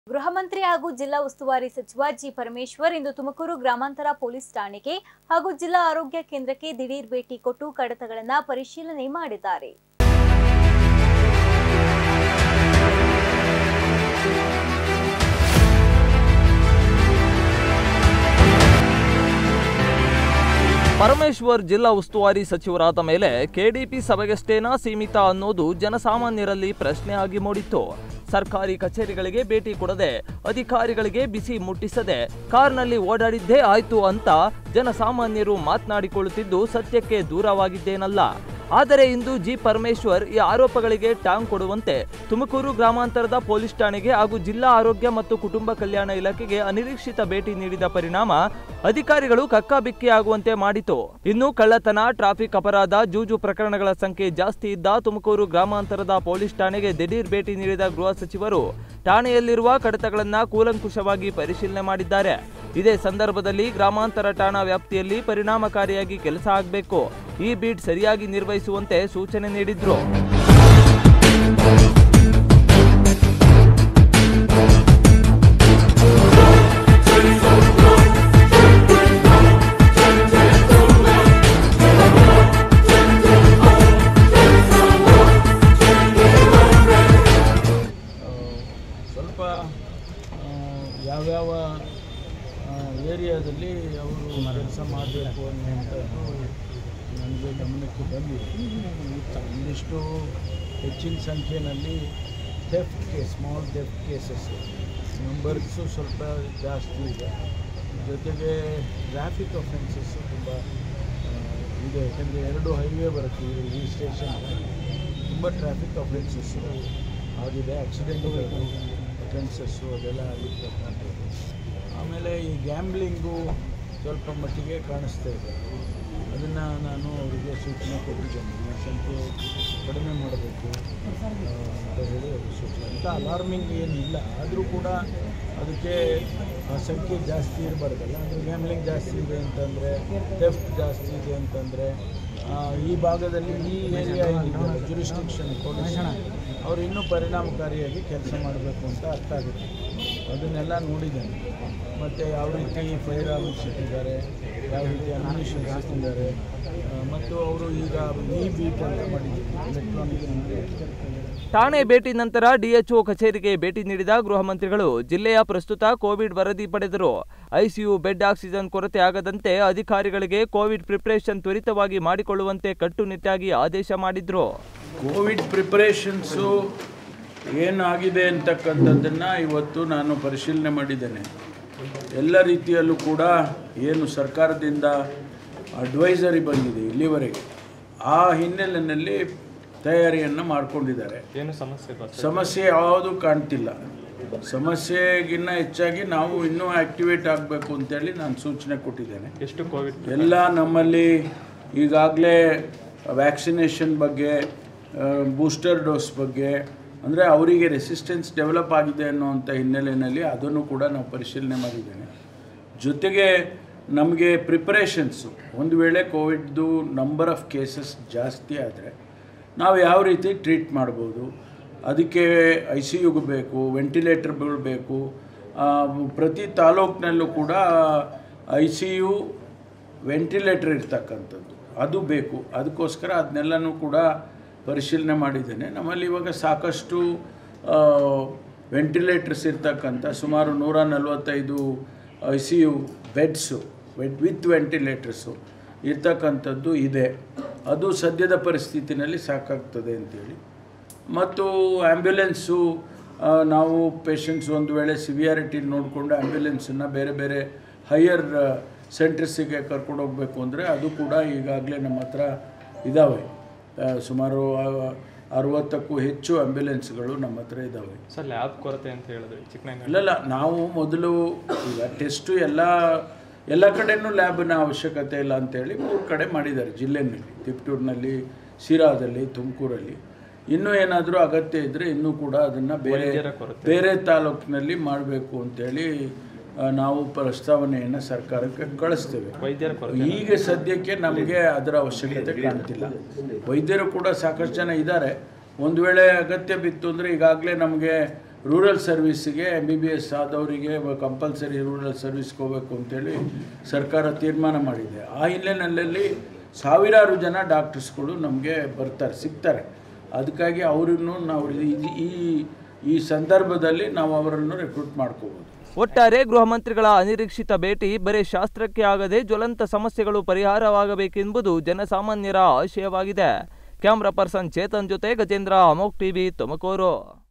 ಗೃಹ ಮಂತ್ರಿ ಹಾಗೂ ಜಿಲ್ಲಾ ಉಸ್ತುವಾರಿ ಸಚಿವ ಜಿ ಪರಮೇಶ್ವರ್ ಇಂದು ತುಮಕೂರು ಗ್ರಾಮಾಂತರ ಪೊಲೀಸ್ ಠಾಣೆಗೆ ಹಾಗೂ ಜಿಲ್ಲಾ ಆರೋಗ್ಯ ಕೇಂದ್ರಕ್ಕೆ ದಿಢೀರ್ ಭೇಟಿ ಕೊಟ್ಟು ಕಡತಗಳನ್ನು ಪರಿಶೀಲನೆ ಮಾಡಿದ್ದಾರೆ ಪರಮೇಶ್ವರ್ ಜಿಲ್ಲಾ ಉಸ್ತುವಾರಿ ಸಚಿವರಾದ ಮೇಲೆ ಕೆಡಿಪಿ ಸಭೆಗಷ್ಟೇನಾ ಸೀಮಿತ ಅನ್ನೋದು ಜನಸಾಮಾನ್ಯರಲ್ಲಿ ಪ್ರಶ್ನೆ ಆಗಿ ಮೂಡಿತ್ತು ಸರ್ಕಾರಿ ಕಚೇರಿಗಳಿಗೆ ಭೇಟಿ ಕೊಡದೆ ಅಧಿಕಾರಿಗಳಿಗೆ ಬಿಸಿ ಮುಟ್ಟಿಸದೆ ಕಾರ್ನಲ್ಲಿ ಓಡಾಡಿದ್ದೇ ಆಯ್ತು ಅಂತ ಜನಸಾಮಾನ್ಯರು ಮಾತನಾಡಿಕೊಳ್ಳುತ್ತಿದ್ದು ಸತ್ಯಕ್ಕೆ ದೂರವಾಗಿದ್ದೇನಲ್ಲ ಆದರೆ ಇಂದು ಜಿ ಪರಮೇಶ್ವರ್ ಈ ಆರೋಪಗಳಿಗೆ ಟಾಂಗ್ ಕೊಡುವಂತೆ ತುಮಕೂರು ಗ್ರಾಮಾಂತರದ ಪೊಲೀಸ್ ಠಾಣೆಗೆ ಹಾಗೂ ಜಿಲ್ಲಾ ಆರೋಗ್ಯ ಮತ್ತು ಕುಟುಂಬ ಕಲ್ಯಾಣ ಇಲಾಖೆಗೆ ಅನಿರೀಕ್ಷಿತ ಭೇಟಿ ನೀಡಿದ ಪರಿಣಾಮ ಅಧಿಕಾರಿಗಳು ಕಕ್ಕಾಬಿಕ್ಕಿಯಾಗುವಂತೆ ಮಾಡಿತು ಇನ್ನು ಕಳ್ಳತನ ಟ್ರಾಫಿಕ್ ಅಪರಾಧ ಜೂಜು ಪ್ರಕರಣಗಳ ಸಂಖ್ಯೆ ಜಾಸ್ತಿ ಇದ್ದ ತುಮಕೂರು ಗ್ರಾಮಾಂತರದ ಪೊಲೀಸ್ ಠಾಣೆಗೆ ದಿಢೀರ್ ಭೇಟಿ ನೀಡಿದ ಗೃಹ ಸಚಿವರು ಠಾಣೆಯಲ್ಲಿರುವ ಕಡತಗಳನ್ನ ಕೂಲಂಕುಷವಾಗಿ ಪರಿಶೀಲನೆ ಮಾಡಿದ್ದಾರೆ ಇದೇ ಸಂದರ್ಭದಲ್ಲಿ ಗ್ರಾಮಾಂತರ ಠಾಣಾ ವ್ಯಾಪ್ತಿಯಲ್ಲಿ ಪರಿಣಾಮಕಾರಿಯಾಗಿ ಕೆಲಸ ಆಗಬೇಕು ಈ ಬೀಟ್ ಸರಿಯಾಗಿ ನಿರ್ವಹಿಸುವಂತೆ ಸೂಚನೆ ನೀಡಿದ್ರು ಸ್ವಲ್ಪ ಆ, ಯಾವ್ಯಾವ ಆ, ಏರಿಯಾದಲ್ಲಿ ಅವರು ಕೆಲಸ ಮಾಡಬೇಕು ಅನ್ನುವಂಥದ್ದು ನನಗೆ ಗಮನಕ್ಕೆ ಬಂದಿದೆ ಒಂದಿಷ್ಟು ಹೆಚ್ಚಿನ ಸಂಖ್ಯೆಯಲ್ಲಿ theft case small theft cases numbers ಸ್ವಲ್ಪ ಜಾಸ್ತಿ ಇದೆ ಜೊತೆಗೆ ಟ್ರಾಫಿಕ್ ಅಫೆನ್ಸಸ್ಸು ತುಂಬ ಆ, ಇದೆ ಯಾಕಂದರೆ ಎರಡು ಹೈವೇ ಬರುತ್ತೆ ಈ- ಈ ಸ್ಟೇಷನ್ ತುಂಬ ಟ್ರಾಫಿಕ್ ಅಫೆನ್ಸಸ್ಸು ಆಗಿದೆ ಆಕ್ಸಿಡೆಂಟ್ಗಳು ಅಫೆನ್ಸಸ್ಸು ಅದೆಲ್ಲ ಆಗಿರ್ತಕ್ಕಂಥದ್ದು ಆಮೇಲೆ ಈ ಗ್ಯಾಮ್ಲಿಂಗು ಸ್ವಲ್ಪ ಮಟ್ಟಿಗೆ ಕಾಣಿಸ್ತಾ ಇದೆ ಅದನ್ನು ನಾನು ಅವರಿಗೆ ಸೂಚನೆ ಕೊಟ್ಟಿದ್ದೇನೆ ಈ ಸಂಖ್ಯೆ ಕಡಿಮೆ ಮಾಡಬೇಕು ಆ, ಅಂತ ಹೇಳಿ ಅವರು ಸೂಚನೆ ಅಂತ ಅಲಾರ್ಮಿಂಗ್ ಏನಿಲ್ಲ ಆದರೂ ಕೂಡ ಅದಕ್ಕೆ ಆ ಸಂಖ್ಯೆ ಜಾಸ್ತಿ ಇರಬಾರ್ದಲ್ಲ ಅಂದರೆ ಗ್ಯಾಮ್ಲಿಂಗ್ ಜಾಸ್ತಿ ಇದೆ ಅಂತಂದರೆ ಥೆಫ್ಟ್ ಜಾಸ್ತಿ ಇದೆ ಅಂತಂದರೆ ಈ ಭಾಗದಲ್ಲಿ ಈ ಏರಿಯಾ ಏನಿದೆ ಜುರಿಸ್ಟಿಕ್ಷನ್ ಪೊಲೀಸ್ ಅವರು ಇನ್ನೂ ಪರಿಣಾಮಕಾರಿಯಾಗಿ ಕೆಲಸ ಮಾಡಬೇಕು ಅಂತ ಅರ್ಥ ಆಗುತ್ತೆ ಅದನ್ನೆಲ್ಲ ನೋಡಿದ್ದೇನೆ ಮತ್ತು ಯಾವ ರೀತಿ ಫೈರ್ ಆರ್ಮ್ಸ್ ಇಟ್ಟಿದ್ದಾರೆ ಯಾವ ರೀತಿ ಅಮ್ಯುನಿಷನ್ಸ್ ಇಟ್ಟಿದ್ದಾರೆ ಆ, ಮತ್ತು ಅವರು ಈಗ ಈ ಬೀಟ್ ಅಂತ ಮಾಡಿದ್ದಾರೆ ಎಲೆಕ್ಟ್ರಾನಿಕ್ ಠಾಣೆ ಭೇಟಿ ನಂತರ ಡಿಎಚ್ಒ ಕಚೇರಿಗೆ ಭೇಟಿ ನೀಡಿದ ಗೃಹ ಮಂತ್ರಿಗಳು ಜಿಲ್ಲೆಯ ಪ್ರಸ್ತುತ ಕೋವಿಡ್ ವರದಿ ಪಡೆದರು ಐಸಿಯು ಬೆಡ್ ಆಕ್ಸಿಜನ್ ಕೊರತೆ ಆಗದಂತೆ ಅಧಿಕಾರಿಗಳಿಗೆ ಕೋವಿಡ್ ಪ್ರಿಪರೇಷನ್ ತ್ವರಿತವಾಗಿ ಮಾಡಿಕೊಳ್ಳುವಂತೆ ಕಟ್ಟುನಿಟ್ಟಾಗಿ ಆದೇಶ ಮಾಡಿದ್ರು ಕೋವಿಡ್ ಪ್ರಿಪರೇಷನ್ಸು ಏನಾಗಿದೆ ಅಂತಕ್ಕಂಥದ್ದನ್ನು ಇವತ್ತು ನಾನು ಪರಿಶೀಲನೆ ಮಾಡಿದ್ದೇನೆ ಎಲ್ಲ ರೀತಿಯಲ್ಲೂ ಕೂಡ ಏನು ಸರ್ಕಾರದಿಂದ ಅಡ್ವೈಸರಿ ಬಂದಿದೆ ಇಲ್ಲಿವರೆಗೆ ಆ ಹಿನ್ನೆಲೆಯಲ್ಲಿ ತಯಾರಿಯನ್ನು ಮಾಡಿಕೊಂಡಿದ್ದಾರೆ ಏನು ಸಮಸ್ಯೆ ಬಸ್ ಸಮಸ್ಯೆ ಯಾವುದು ಕಾಣ್ತಿಲ್ಲ ಸಮಸ್ಯೆಗಿನ್ನ ಹೆಚ್ಚಾಗಿ ನಾವು ಇನ್ನೂ ಆ್ಯಕ್ಟಿವೇಟ್ ಆಗಬೇಕು ಅಂತೇಳಿ ನಾನು ಸೂಚನೆ ಕೊಟ್ಟಿದ್ದೇನೆ ಎಷ್ಟು ಕೋವಿಡ್ ಎಲ್ಲ ನಮ್ಮಲ್ಲಿ ಈಗಾಗಲೇ ವ್ಯಾಕ್ಸಿನೇಷನ್ ಬಗ್ಗೆ ಬೂಸ್ಟರ್ ಡೋಸ್ ಬಗ್ಗೆ ಅಂದರೆ ಅವರಿಗೆ ರೆಸಿಸ್ಟೆನ್ಸ್ ಡೆವಲಪ್ ಆಗಿದೆ ಅನ್ನೋವಂಥ ಹಿನ್ನೆಲೆಯಲ್ಲಿ ಅದನ್ನು ಕೂಡ ನಾವು ಪರಿಶೀಲನೆ ಮಾಡಿದ್ದೇನೆ ಜೊತೆಗೆ ನಮಗೆ ಪ್ರಿಪರೇಷನ್ಸು ಒಂದು ವೇಳೆ ಕೋವಿಡ್ದು ನಂಬರ್ ಆಫ್ ಕೇಸಸ್ ಜಾಸ್ತಿ ಆದರೆ ನಾವು ಯಾವ ರೀತಿ ಟ್ರೀಟ್ ಮಾಡ್ಬೋದು ಅದಕ್ಕೆ ಐ ಸಿ ಯುಗೆ ಬೇಕು ವೆಂಟಿಲೇಟರ್ಗಳು ಬೇಕು ಆ, ಪ್ರತಿ ತಾಲೂಕಿನಲ್ಲೂ ಕೂಡ ಐ ಸಿ ಯು ವೆಂಟಿಲೇಟರ್ ಇರ್ತಕ್ಕಂಥದ್ದು ಅದು ಬೇಕು ಅದಕ್ಕೋಸ್ಕರ ಅದನ್ನೆಲ್ಲನೂ ಕೂಡ ಪರಿಶೀಲನೆ ಮಾಡಿದ್ದೇನೆ ನಮ್ಮಲ್ಲಿ ಇವಾಗ ಸಾಕಷ್ಟು ವೆಂಟಿಲೇಟರ್ಸ್ ಇರ್ತಕ್ಕಂಥ ಸುಮಾರು ನೂರ ನಲವತ್ತೈದು I C U beds bed with ventilators ಇರ್ತಕ್ಕಂಥದ್ದು ಇದೆ ಅದು ಸದ್ಯದ ಪರಿಸ್ಥಿತಿನಲ್ಲಿ ಸಾಕಾಗ್ತದೆ ಅಂತೇಳಿ ಮತ್ತು ಆ್ಯಂಬ್ಯುಲೆನ್ಸು ಆ, ನಾವು ಪೇಷಂಟ್ಸ್ ಒಂದು ವೇಳೆ ಸಿವಿಯಾರಿಟಿ ನೋಡಿಕೊಂಡು ಆ್ಯಂಬ್ಯುಲೆನ್ಸನ್ನು ಬೇರೆ ಬೇರೆ ಹೈಯರ್ ಸೆಂಟರ್ಸಿಗೆ ಕರ್ಕೊಂಡು ಹೋಗಬೇಕು ಅಂದರೆ ಅದು ಕೂಡ ಈಗಾಗಲೇ ನಮ್ಮ ಹತ್ರ ಇದ್ದಾವೆ ಆ, ಸುಮಾರು ಆ, ಅರವತ್ತಕ್ಕೂ ಹೆಚ್ಚು ಆ್ಯಂಬ್ಯುಲೆನ್ಸ್ಗಳು ನಮ್ಮ ಹತ್ರ ಇದ್ದಾವೆ ಸರ್ ಲ್ಯಾಬ್ ಕೊರತೆ ಅಂತ ಹೇಳಿದ್ರಿ ಚಿಕ್ಕನಹಳ್ಳಿ ಇಲ್ಲಲ್ಲ ನಾವು ಮೊದಲು ಈಗ ಟೆಸ್ಟು ಎಲ್ಲ ಎಲ್ಲ ಕಡೆನೂ ಲ್ಯಾಬ್ನ ಅವಶ್ಯಕತೆ ಇಲ್ಲ ಅಂತೇಳಿ ಮೂರು ಕಡೆ ಮಾಡಿದ್ದಾರೆ ಜಿಲ್ಲೆನಲ್ಲಿ ತಿಪ್ಟೂರಿನಲ್ಲಿ ಶಿರಾದಲ್ಲಿ ತುಮಕೂರಲ್ಲಿ ಇನ್ನೂ ಏನಾದರೂ ಅಗತ್ಯ ಇದ್ದರೆ ಇನ್ನೂ ಕೂಡ ಅದನ್ನು ಬೇರೆ ವೈದ್ಯರ ಕೊರತೆ. ಬೇರೆ ತಾಲೂಕಿನಲ್ಲಿ ಮಾಡಬೇಕು ಅಂತೇಳಿ ಆ, ನಾವು ಪ್ರಸ್ತಾವನೆಯನ್ನು ಸರ್ಕಾರಕ್ಕೆ ಕಳಿಸ್ತೇವೆ ವೈದ್ಯರ ಕೊರತೆ ಈಗ ಸದ್ಯಕ್ಕೆ ನಮಗೆ ಅದರ ಅವಶ್ಯಕತೆ ಕಾಣ್ತಿಲ್ಲ ವೈದ್ಯರು ಕೂಡ ಸಾಕಷ್ಟು ಜನ ಇದ್ದಾರೆ ಒಂದು ವೇಳೆ ಅಗತ್ಯ ಬಿತ್ತು ಅಂದರೆ ಈಗಾಗಲೇ ನಮಗೆ ರೂರಲ್ ಸರ್ವಿಸ್ಗೆ ಎಮ್ ಬಿ ಬಿ ಎಸ್ ಆದವರಿಗೆ ಕಂಪಲ್ಸರಿ ರೂರಲ್ ಸರ್ವಿಸ್ಗೆ ಹೋಗಬೇಕು ಅಂತೇಳಿ ಸರ್ಕಾರ ತೀರ್ಮಾನ ಮಾಡಿದೆ ಆ ಹಿನ್ನೆಲೆಯಲ್ಲಿ ಸಾವಿರಾರು ಜನ ಡಾಕ್ಟರ್ಸ್ಗಳು ನಮಗೆ ಬರ್ತಾರೆ ಸಿಗ್ತಾರೆ ಅದಕ್ಕಾಗಿ ಅವರನ್ನು ನಾವು ಈ- ಈ ಈ ಸಂದರ್ಭದಲ್ಲಿ ನಾವು ಅವರನ್ನು ರೆಕ್ರೂಟ್ ಮಾಡ್ಕೋಬೋದು ಒಟ್ಟಾರೆ ಗೃಹ ಮಂತ್ರಿಗಳ ಅನಿರೀಕ್ಷಿತ ಭೇಟಿ ಬರೀ ಶಾಸ್ತ್ರಕ್ಕೆ ಆಗದೆ ಜ್ವಲಂತ ಸಮಸ್ಯೆಗಳು ಪರಿಹಾರವಾಗಬೇಕೆಂಬುದು ಜನಸಾಮಾನ್ಯರ ಆಶಯವಾಗಿದೆ ಕ್ಯಾಮ್ರಾ ಪರ್ಸನ್ ಚೇತನ್ ಜೊತೆ ಗಜೇಂದ್ರ ಅಮೋಕ್ ಟಿವಿ ತುಮಕೂರು